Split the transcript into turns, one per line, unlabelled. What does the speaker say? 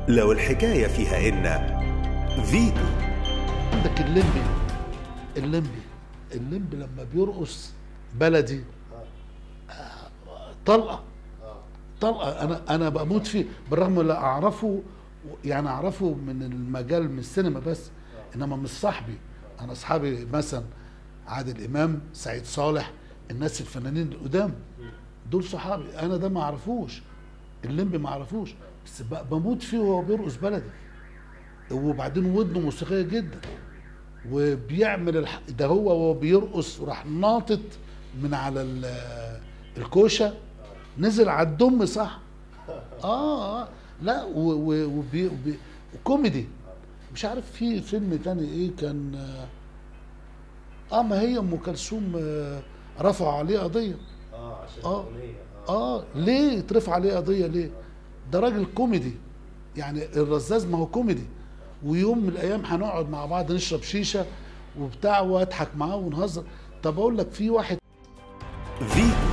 لو الحكاية فيها إن فيتو
عندك الليمبي الليمبي الليمبي لما بيرقص بلدي آه، طلقه طلقه انا انا بموت فيه بالرغم لا اعرفه يعني اعرفه من المجال من السينما بس انما مش صاحبي انا اصحابي مثلا عادل امام سعيد صالح الناس الفنانين القدام دول صحابي انا ده ما اعرفوش الليمبي ما اعرفوش بس ب- بموت فيه وهو بيرقص بلدي وبعدين ودنه موسيقيه جدا وبيعمل الح... ده هو وهو بيرقص وراح ناطط من على ال- الكوشه نزل على الدم صح اه, آه. لا و... و... وبي... وبي... وكوميدي مش عارف في فيلم تاني ايه كان اه, آه ما هي ام كلثوم آه رفعوا عليه قضيه
اه عشان
آه.
الاغنيه
اه ليه يترفع عليه قضيه ليه ده راجل كوميدي يعني الرزاز ما هو كوميدي ويوم من الايام هنقعد مع بعض نشرب شيشه وبتاع واضحك معاه ونهزر طب اقول لك في واحد
فيتو